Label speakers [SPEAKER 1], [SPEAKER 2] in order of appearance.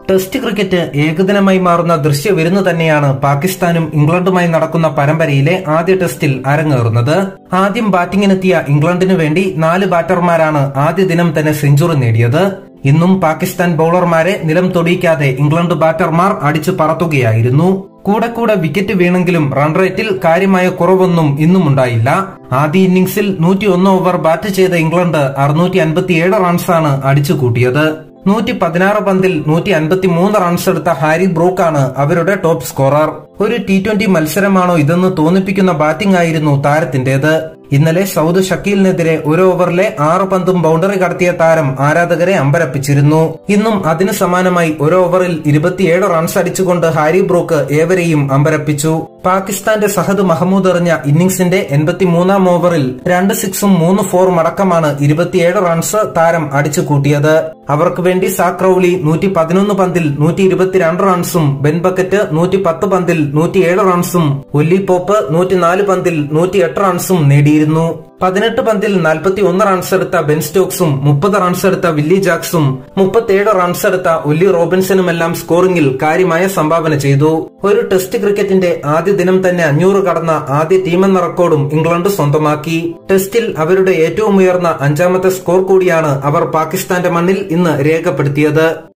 [SPEAKER 1] test cricket ഏകദിനമായി മാറുന്ന ദൃശ്യവിരുന്ന് തന്നെയാണ് പാകിസ്ഥാനും ഇംഗ്ലണ്ടുമായി നടക്കുന്ന പരമ്പരയിലെ ആദ്യ ടെസ്റ്റിൽ അരങ്ങേറുന്നത് ആദ്യം ബാറ്റിംഗിനെത്തിയ ഇംഗ്ലണ്ടിനു വേണ്ടി നാല് ബാറ്റർമാരാണ് ആദ്യ ദിനം തന്നെ സെഞ്ചുറി നേടിയത് ഇന്നും പാകിസ്ഥാൻ ബൌളർമാരെ നിലം തൊടിയിക്കാതെ ഇംഗ്ലണ്ട് ബാറ്റർമാർ അടിച്ചു പറത്തുകയായിരുന്നു കൂടെ കൂടെ വിക്കറ്റ് വീണെങ്കിലും റൺ റേറ്റിൽ കാര്യമായ കുറവൊന്നും ഇന്നും ഉണ്ടായില്ല ആദ്യ ഇന്നിംഗ്സിൽ നൂറ്റി ഒന്ന് ഓവർ ബാറ്റ് ചെയ്ത ഇംഗ്ലണ്ട് അറുന്നൂറ്റി അൻപത്തിയേഴ് റൺസാണ് അടിച്ചു കൂട്ടിയത് നൂറ്റി പതിനാറ് പന്തിൽ നൂറ്റി അൻപത്തി മൂന്ന് റൺസ് എടുത്ത ഹാരി ബ്രൂക്കാണ് അവരുടെ ടോപ്പ് സ്കോറർ ഒരു ടി ട്വന്റി മത്സരമാണോ ഇതെന്ന് തോന്നിപ്പിക്കുന്ന ബാറ്റിംഗ് ആയിരുന്നു താരത്തിന്റേത് ഇന്നലെ സൗദ് ഷക്കീലിനെതിരെ ഒരു ഓവറിലെ ആറ് പന്തും ബൗണ്ടറി കടത്തിയ താരം ആരാധകരെ അമ്പരപ്പിച്ചിരുന്നു ഇന്നും അതിന് സമാനമായി ഒരു ഓവറിൽ ഇരുപത്തിയേഴ് റൺസ് അടിച്ചുകൊണ്ട് ഹാരി ബ്രൂക്ക് ഏവരെയും അമ്പരപ്പിച്ചു പാകിസ്ഥാന്റെ സഹദ് മഹമ്മൂദ് എറിഞ്ഞ ഇന്നിംഗ്സിന്റെ എൺപത്തിമൂന്നാം ഓവറിൽ രണ്ട് സിക്സും മൂന്ന് ഫോറും അടക്കമാണ് ഇരുപത്തിയേഴ് റൺസ് താരം അടിച്ചു കൂട്ടിയത് അവർക്ക് വേണ്ടി സാക് റൌലി നൂറ്റി പതിനൊന്ന് പന്തിൽ നൂറ്റി ഇരുപത്തിരണ്ട് റൺസും ബെൻ ബക്കറ്റ് നൂറ്റി പത്ത് പന്തിൽ നൂറ്റിയേഴ് റൺസും ഒല്ലി പോപ്പ് നൂറ്റിനാല് പന്തിൽ നൂറ്റിയെട്ട് റൺസും നേടിയിരുന്നു പതിനെട്ട് പന്തിൽ നാൽപ്പത്തി ഒന്ന് റൺസ് എടുത്ത ബെൻ സ്റ്റോക്സും മുപ്പത് റൺസ് എടുത്ത വില്ലി ജാക്സും മുപ്പത്തിയേഴ് റൺസ് എടുത്ത ഒല്ലി റോബിൻസനുമെല്ലാം സ്കോറിംഗിൽ കാര്യമായ സംഭാവന ചെയ്തു ഒരു ടെസ്റ്റ് ക്രിക്കറ്റിന്റെ ആദ്യ ദിനം തന്നെ അഞ്ഞൂറ് കടന്ന ആദ്യ ടീമെന്ന റെക്കോർഡും ഇംഗ്ലണ്ട് സ്വന്തമാക്കി ടെസ്റ്റിൽ അവരുടെ ഏറ്റവും ഉയർന്ന അഞ്ചാമത്തെ സ്കോർ കൂടിയാണ് അവർ പാകിസ്ഥാന്റെ മണ്ണിൽ ഇന്ന് രേഖപ്പെടുത്തിയത്